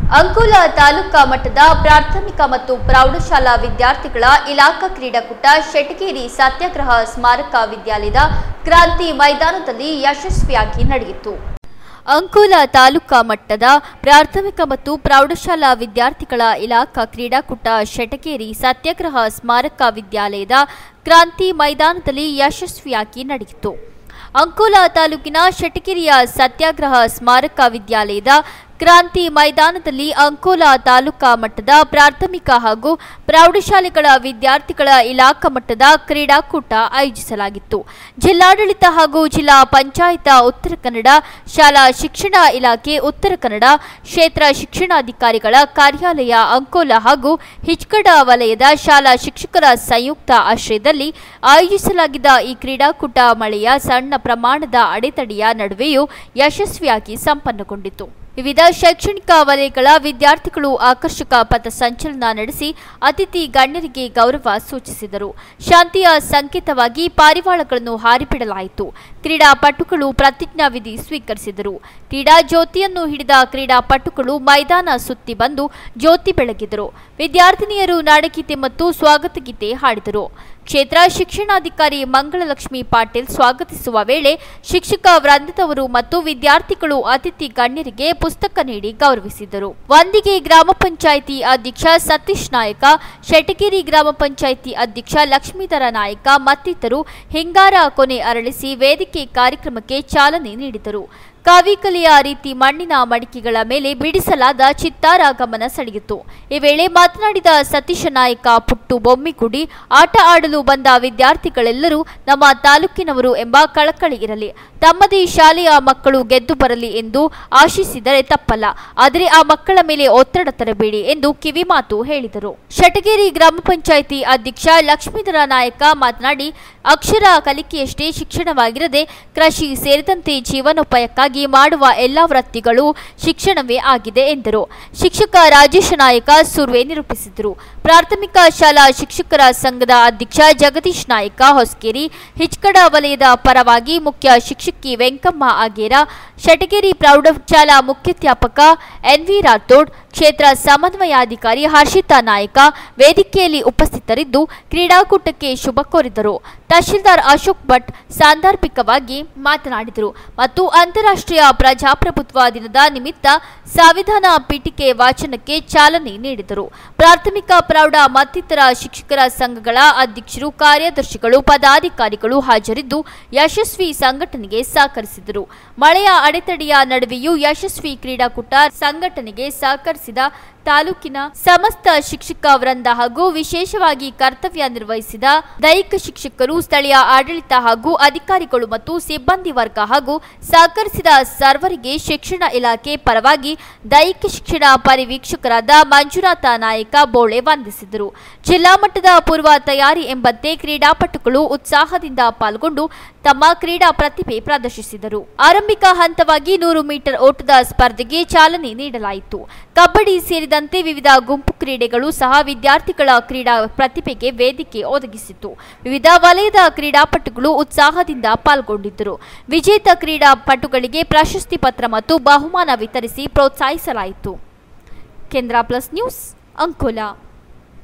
ಅಂಕೋಲ ತಾಲೂಕಾ ಮಟ್ಟದ ಪ್ರಾಥಮಿಕ ಮತ್ತು ಪ್ರೌಢಶಾಲಾ ವಿದ್ಯಾರ್ಥಿಗಳ ಇಲಾಖಾ ಕ್ರೀಡಾಕೂಟ ಶೆಟಗೇರಿ ಸತ್ಯಾಗ್ರಹ ಸ್ಮಾರಕ ವಿದ್ಯಾಲಯದ ಕ್ರಾಂತಿ ಮೈದಾನದಲ್ಲಿ ಯಶಸ್ವಿಯಾಗಿ ನಡೆಯಿತು ಅಂಕೋಲ ತಾಲೂಕಾ ಮಟ್ಟದ ಪ್ರಾಥಮಿಕ ಮತ್ತು ಪ್ರೌಢಶಾಲಾ ವಿದ್ಯಾರ್ಥಿಗಳ ಇಲಾಖಾ ಕ್ರೀಡಾಕೂಟ ಶೆಟಗೇರಿ ಸತ್ಯಾಗ್ರಹ ಸ್ಮಾರಕ ವಿದ್ಯಾಲಯದ ಕ್ರಾಂತಿ ಮೈದಾನದಲ್ಲಿ ಯಶಸ್ವಿಯಾಗಿ ನಡೆಯಿತು ಅಂಕೋಲ ತಾಲೂಕಿನ ಶೆಟಗಿರಿಯ ಸತ್ಯಾಗ್ರಹ ಸ್ಮಾರಕ ವಿದ್ಯಾಲಯದ ಕ್ರಾಂತಿ ಮೈದಾನದಲ್ಲಿ ಅಂಕೋಲ ತಾಲೂಕಾ ಮಟ್ಟದ ಪ್ರಾಥಮಿಕ ಹಾಗೂ ಪ್ರೌಢಶಾಲೆಗಳ ವಿದ್ಯಾರ್ಥಿಗಳ ಇಲಾಖಾ ಮಟ್ಟದ ಕ್ರೀಡಾಕೂಟ ಆಯೋಜಿಸಲಾಗಿತ್ತು ಜಿಲ್ಲಾಡಳಿತ ಹಾಗೂ ಜಿಲ್ಲಾ ಪಂಚಾಯತ ಉತ್ತರ ಕನ್ನಡ ಶಾಲಾ ಶಿಕ್ಷಣ ಇಲಾಖೆ ಉತ್ತರ ಕನ್ನಡ ಕ್ಷೇತ್ರ ಶಿಕ್ಷಣಾಧಿಕಾರಿಗಳ ಕಾರ್ಯಾಲಯ ಅಂಕೋಲ ಹಾಗೂ ಹಿಚ್ಕಡ ವಲಯದ ಶಾಲಾ ಶಿಕ್ಷಕರ ಸಂಯುಕ್ತ ಆಶ್ರಯದಲ್ಲಿ ಆಯೋಜಿಸಲಾಗಿದ್ದ ಈ ಕ್ರೀಡಾಕೂಟ ಮಳೆಯ ಸಣ್ಣ ಪ್ರಮಾಣದ ಅಡೆತಡೆಯ ನಡುವೆಯೂ ಯಶಸ್ವಿಯಾಗಿ ಸಂಪನ್ನಗೊಂಡಿತು ವಿವಿಧ ಶೈಕ್ಷಣಿಕ ವಲಯಗಳ ವಿದ್ಯಾರ್ಥಿಗಳು ಆಕರ್ಷಕ ಪಥ ಸಂಚಲನ ನಡೆಸಿ ಅತಿಥಿ ಗಣ್ಯರಿಗೆ ಗೌರವ ಸೂಚಿಸಿದರು ಶಾಂತಿಯ ಸಂಕೇತವಾಗಿ ಪಾರಿವಾಳಗಳನ್ನು ಹಾರಿಬಿಡಲಾಯಿತು ಕ್ರೀಡಾಪಟುಗಳು ಪ್ರತಿಜ್ಞಾವಿಧಿ ಸ್ವೀಕರಿಸಿದರು ಕ್ರೀಡಾ ಜ್ಯೋತಿಯನ್ನು ಹಿಡಿದ ಕ್ರೀಡಾಪಟುಗಳು ಮೈದಾನ ಸುತ್ತಿ ಬಂದು ಜ್ಯೋತಿ ಬೆಳಗಿದರು ವಿದ್ಯಾರ್ಥಿನಿಯರು ನಾಡಗೀತೆ ಮತ್ತು ಸ್ವಾಗತ ಗೀತೆ ಹಾಡಿದರು ಕ್ಷೇತ್ರ ಶಿಕ್ಷಣಾಧಿಕಾರಿ ಮಂಗಳಲಕ್ಷ್ಮಿ ಪಾಟೀಲ್ ಸ್ವಾಗತಿಸುವ ವೇಳೆ ಶಿಕ್ಷಕ ವೃಂದದವರು ಮತ್ತು ವಿದ್ಯಾರ್ಥಿಗಳು ಅತಿಥಿ ಗಣ್ಯರಿಗೆ ಪುಸ್ತಕ ನೀಡಿ ಗೌರವಿಸಿದರು ವಂದಿಗೆ ಗ್ರಾಮ ಪಂಚಾಯಿತಿ ಅಧ್ಯಕ್ಷ ಸತೀಶ್ ನಾಯಕ ಶೆಟಗೇರಿ ಗ್ರಾಮ ಪಂಚಾಯಿತಿ ಅಧ್ಯಕ್ಷ ಲಕ್ಷ್ಮೀಧರ ನಾಯಕ ಮತ್ತಿತರರು ಹಿಂಗಾರ ಕೊನೆ ಅರಳಿಸಿ ವೇದಿಕೆ ಕಾರ್ಯಕ್ರಮಕ್ಕೆ ಚಾಲನೆ ನೀಡಿದರು ಕಾವಿಕಲೆಯ ರೀತಿ ಮಣ್ಣಿನ ಮಡಿಕೆಗಳ ಮೇಲೆ ಬಿಡಿಸಲಾದ ಚಿತ್ತಾರ ಗಮನ ಸೆಳೆಯಿತು ಈ ವೇಳೆ ಮಾತನಾಡಿದ ಸತೀಶ ನಾಯಕ ಪುಟ್ಟು ಬೊಮ್ಮಿಗುಡಿ ಆಟ ಆಡಲು ಬಂದ ವಿದ್ಯಾರ್ಥಿಗಳೆಲ್ಲರೂ ನಮ್ಮ ತಾಲೂಕಿನವರು ಎಂಬ ಕಳಕಳಿ ಇರಲಿ ತಮ್ಮದೇ ಶಾಲೆಯ ಮಕ್ಕಳು ಗೆದ್ದು ಬರಲಿ ಎಂದು ಆಶಿಸಿದರೆ ತಪ್ಪಲ್ಲ ಆದರೆ ಆ ಮಕ್ಕಳ ಮೇಲೆ ಒತ್ತಡ ತರಬೇಡಿ ಎಂದು ಕಿವಿಮಾತು ಹೇಳಿದರು ಶಟಗೇರಿ ಗ್ರಾಮ ಪಂಚಾಯಿತಿ ಅಧ್ಯಕ್ಷ ಲಕ್ಷ್ಮೀಧರ ನಾಯಕ ಮಾತನಾಡಿ ಅಕ್ಷರ ಕಲಿಕೆಯಷ್ಟೇ ಶಿಕ್ಷಣವಾಗಿರದೆ ಕೃಷಿ ಸೇರಿದಂತೆ ಜೀವನೋಪಾಯಕ್ಕಾಗಿ ಮಾಡುವ ಎಲ್ಲ ವೃತ್ತಿಗಳು ಶಿಕ್ಷಣವೇ ಆಗಿದೆ ಎಂದರು ಶಿಕ್ಷಕ ರಾಜೇಶ ನಾಯಕ ಸುರ್ವೆ ನಿರೂಪಿಸಿದರು ಪ್ರಾಥಮಿಕ ಶಾಲಾ ಶಿಕ್ಷಕರ ಸಂಘದ ಅಧ್ಯಕ್ಷ ಜಗದೀಶ್ ನಾಯಕ ಹೊಸಕೇರಿ ಹಿಚ್ಕಡ ವಲಯದ ಪರವಾಗಿ ಮುಖ್ಯ ಶಿಕ್ಷಕಿ ವೆಂಕಮ್ಮ ಆಗೇರ ಶಟಗೇರಿ ಪ್ರೌಢಶಾಲಾ ಮುಖ್ಯಾಧ್ಯಾಪಕ ಎನ್ವಿ ರಾಥೋಡ್ ಕ್ಷೇತ್ರ ಸಮನ್ವಯಾಧಿಕಾರಿ ಹರ್ಷಿತಾ ನಾಯಕ ವೇದಿಕೆಯಲ್ಲಿ ಉಪಸ್ಥಿತರಿದ್ದು ಕ್ರೀಡಾಕೂಟಕ್ಕೆ ಶುಭ ಕೋರಿದರು ತಹಶೀಲ್ದಾರ್ ಅಶೋಕ್ ಭಟ್ ಸಾಂದರ್ಭಿಕವಾಗಿ ಮಾತನಾಡಿದರು ಮತ್ತು ಅಂತಾರಾಷ್ಟ್ರೀಯ ಪ್ರಜಾಪ್ರಭುತ್ವ ದಿನದ ನಿಮಿತ್ತ ಸಂವಿಧಾನ ಪೀಠಿಕೆ ವಾಚನಕ್ಕೆ ಚಾಲನೆ ನೀಡಿದರು ಪ್ರಾಥಮಿಕ ಪ್ರೌಢ ಮತ್ತಿತರ ಶಿಕ್ಷಕರ ಸಂಘಗಳ ಅಧ್ಯಕ್ಷರು ಕಾರ್ಯದರ್ಶಿಗಳು ಪದಾಧಿಕಾರಿಗಳು ಹಾಜರಿದ್ದು ಯಶಸ್ವಿ ಸಂಘಟನೆಗೆ ಸಹಕರಿಸಿದರು ಮಳೆಯ ಅಡೆತಡೆಯ ನಡುವೆಯೂ ಯಶಸ್ವಿ ಕ್ರೀಡಾಕೂಟ ಸಂಘಟನೆಗೆ ಸಹಕರಿಸಿದ ತಾಲೂಕಿನ ಸಮಸ್ತ ಶಿಕ್ಷಕ ವೃಂದ ಹಾಗೂ ವಿಶೇಷವಾಗಿ ಕರ್ತವ್ಯ ನಿರ್ವಹಿಸಿದ ದೈಹಿಕ ಶಿಕ್ಷಕರು ಸ್ಥಳೀಯ ಆಡಳಿತ ಹಾಗೂ ಅಧಿಕಾರಿಗಳು ಮತ್ತು ಸಿಬ್ಬಂದಿ ವರ್ಗ ಹಾಗೂ ಸಹಕರಿಸಿದ ಸರ್ವರಿಗೆ ಶಿಕ್ಷಣ ಇಲಾಖೆ ಪರವಾಗಿ ದೈಹಿಕ ಶಿಕ್ಷಣ ಪರಿವೀಕ್ಷಕರಾದ ಮಂಜುನಾಥ ನಾಯಕ ಬೋಳೆ ವಂದಿಸಿದರು ಜಿಲ್ಲಾ ಮಟ್ಟದ ಪೂರ್ವ ತಯಾರಿ ಎಂಬಂತೆ ಕ್ರೀಡಾಪಟುಗಳು ಉತ್ಸಾಹದಿಂದ ಪಾಲ್ಗೊಂಡು ತಮ್ಮ ಕ್ರೀಡಾ ಪ್ರತಿಭೆ ಪ್ರದರ್ಶಿಸಿದರು ಆರಂಭಿಕ ಹಂತವಾಗಿ ನೂರು ಮೀಟರ್ ಓಟದ ಸ್ಪರ್ಧೆಗೆ ಚಾಲನೆ ನೀಡಲಾಯಿತು ಕಬಡ್ಡಿ ಸೇರಿದಂತೆ ವಿವಿಧ ಗುಂಪು ಕ್ರೀಡೆಗಳು ಸಹ ವಿದ್ಯಾರ್ಥಿಗಳ ಕ್ರೀಡಾ ಪ್ರತಿಭೆಗೆ ವೇದಿಕೆ ಒದಗಿಸಿತು ವಿವಿಧ ವಲಯದ ಕ್ರೀಡಾಪಟುಗಳು ಉತ್ಸಾಹದಿಂದ ಪಾಲ್ಗೊಂಡಿದ್ದರು ವಿಜೇತ ಕ್ರೀಡಾಪಟುಗಳಿಗೆ ಪ್ರಶಸ್ತಿ ಪತ್ರ ಮತ್ತು ಬಹುಮಾನ ವಿತರಿಸಿ ಪ್ರೋತ್ಸಾಹಿಸಲಾಯಿತು ಕೇಂದ್ರ ಪ್ಲಸ್ ನ್ಯೂಸ್ ಅಂಕೋಲಾ